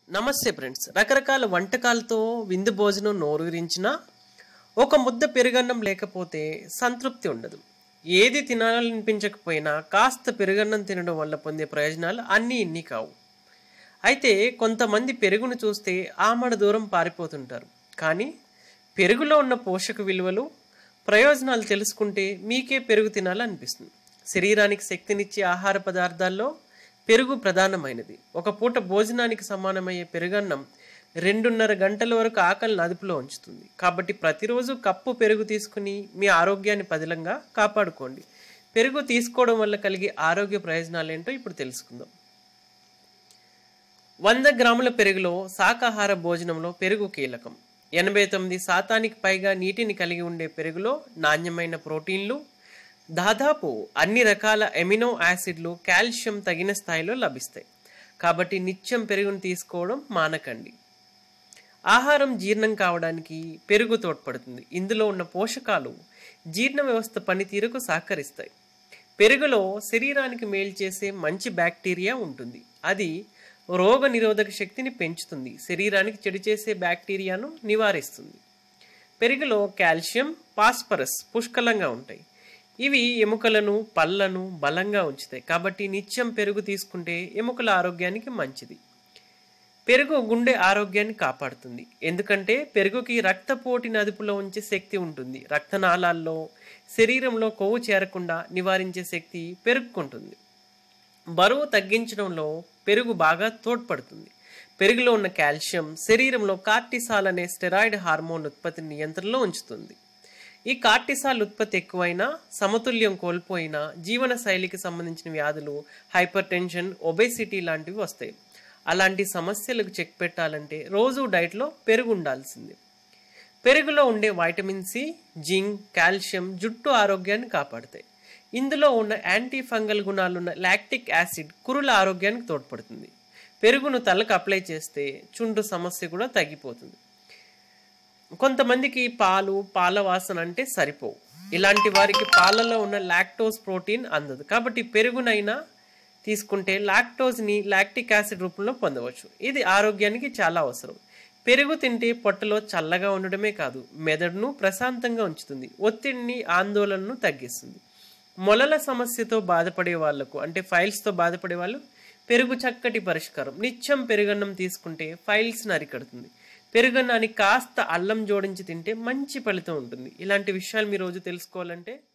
నమస్తే ఫ్రెండ్స్ రకరకాల వంటకాలతో విందు భోజనం నోరూరించిన ఒక ముద్ద పెరుగన్నం లేకపోతే సంతృప్తి ఉండదు ఏది తినాలనిపించకపోయినా కాస్త పెరుగన్నం తినడం వల్ల పొందే ప్రయోజనాలు అన్నీ ఇన్ని కావు అయితే కొంతమంది పెరుగును చూస్తే ఆమడ దూరం పారిపోతుంటారు కానీ పెరుగులో ఉన్న పోషక విలువలు ప్రయోజనాలు తెలుసుకుంటే మీకే పెరుగు తినాలనిపిస్తుంది శరీరానికి శక్తినిచ్చే ఆహార పదార్థాల్లో పెరుగు ప్రధానమైనది ఒక పూట భోజనానికి సమానమయ్యే పెరుగన్నం రెండున్నర గంటల వరకు ఆకలిని అదుపులో ఉంచుతుంది కాబట్టి ప్రతిరోజు కప్పు పెరుగు తీసుకుని మీ ఆరోగ్యాన్ని పదిలంగా కాపాడుకోండి పెరుగు తీసుకోవడం వల్ల కలిగే ఆరోగ్య ప్రయోజనాలు ఏంటో ఇప్పుడు తెలుసుకుందాం వంద గ్రాముల పెరుగులో శాకాహార భోజనంలో పెరుగు కీలకం ఎనభై తొమ్మిది శాతానికి పైగా నీటిని కలిగి ఉండే పెరుగులో నాణ్యమైన ప్రోటీన్లు దాదాపు అన్ని రకాల ఎమినో యాసిడ్లు కాల్షియం తగిన స్థాయిలో లభిస్తాయి కాబట్టి నిత్యం పెరుగును తీసుకోవడం మానకండి ఆహారం జీర్ణం కావడానికి పెరుగు తోడ్పడుతుంది ఇందులో ఉన్న పోషకాలు జీర్ణ వ్యవస్థ పనితీరుకు సహకరిస్తాయి పెరుగులో శరీరానికి మేలు చేసే మంచి బ్యాక్టీరియా ఉంటుంది అది రోగ నిరోధక శక్తిని పెంచుతుంది శరీరానికి చెడు చేసే బ్యాక్టీరియాను నివారిస్తుంది పెరుగులో కాల్షియం పాస్పరస్ పుష్కలంగా ఉంటాయి ఇవి ఎముకలను పళ్ళను బలంగా ఉంచుతాయి కాబట్టి నిత్యం పెరుగు తీసుకుంటే ఎముకల ఆరోగ్యానికి మంచిది పెరుగు గుండె ఆరోగ్యాన్ని కాపాడుతుంది ఎందుకంటే పెరుగుకి రక్తపోటిని అదుపులో ఉంచే శక్తి ఉంటుంది రక్తనాళాల్లో శరీరంలో కొవ్వు చేరకుండా నివారించే శక్తి పెరుగుకుంటుంది బరువు తగ్గించడంలో పెరుగు బాగా తోడ్పడుతుంది పెరుగులో ఉన్న కాల్షియం శరీరంలో కార్టిసాల్ అనే స్టెరాయిడ్ హార్మోన్ ఉత్పత్తిని నియంత్రణలో ఉంచుతుంది ఈ కార్టిసాల్ ఉత్పత్తి ఎక్కువైనా సమతుల్యం కోల్పోయినా జీవన శైలికి సంబంధించిన వ్యాధులు హైపర్ టెన్షన్ ఒబేసిటీ లాంటివి వస్తాయి అలాంటి సమస్యలకు చెక్ పెట్టాలంటే రోజు డైట్లో పెరుగు ఉండాల్సిందే పెరుగులో ఉండే వైటమిన్ సి జింక్ కాల్షియం జుట్టు ఆరోగ్యాన్ని కాపాడుతాయి ఇందులో ఉన్న యాంటీ ఫంగల్ గుణాలున్న లాక్టిక్ యాసిడ్ కురుల ఆరోగ్యానికి తోడ్పడుతుంది పెరుగును తలకు అప్లై చేస్తే చుండ్రు సమస్య కూడా తగ్గిపోతుంది కొంతమందికి పాలు పాల వాసన అంటే సరిపోవు ఇలాంటి వారికి పాలలో ఉన్న లాక్టోస్ ప్రోటీన్ అందదు కాబట్టి పెరుగునైనా తీసుకుంటే లాక్టోజ్ని లాక్టిక్ యాసిడ్ రూపంలో పొందవచ్చు ఇది ఆరోగ్యానికి చాలా అవసరం పెరుగు తింటే పొట్టలో చల్లగా ఉండడమే కాదు మెదడును ప్రశాంతంగా ఉంచుతుంది ఒత్తిడిని ఆందోళనను తగ్గిస్తుంది మొలల సమస్యతో బాధపడే వాళ్లకు అంటే ఫైల్స్తో బాధపడే వాళ్ళు పెరుగు చక్కటి పరిష్కారం నిత్యం పెరుగన్నం తీసుకుంటే ఫైల్స్ని అరికడుతుంది పెరుగన్నానికి కాస్త అల్లం జోడించి తింటే మంచి ఫలితం ఉంటుంది ఇలాంటి విషయాలు మీరు రోజు తెలుసుకోవాలంటే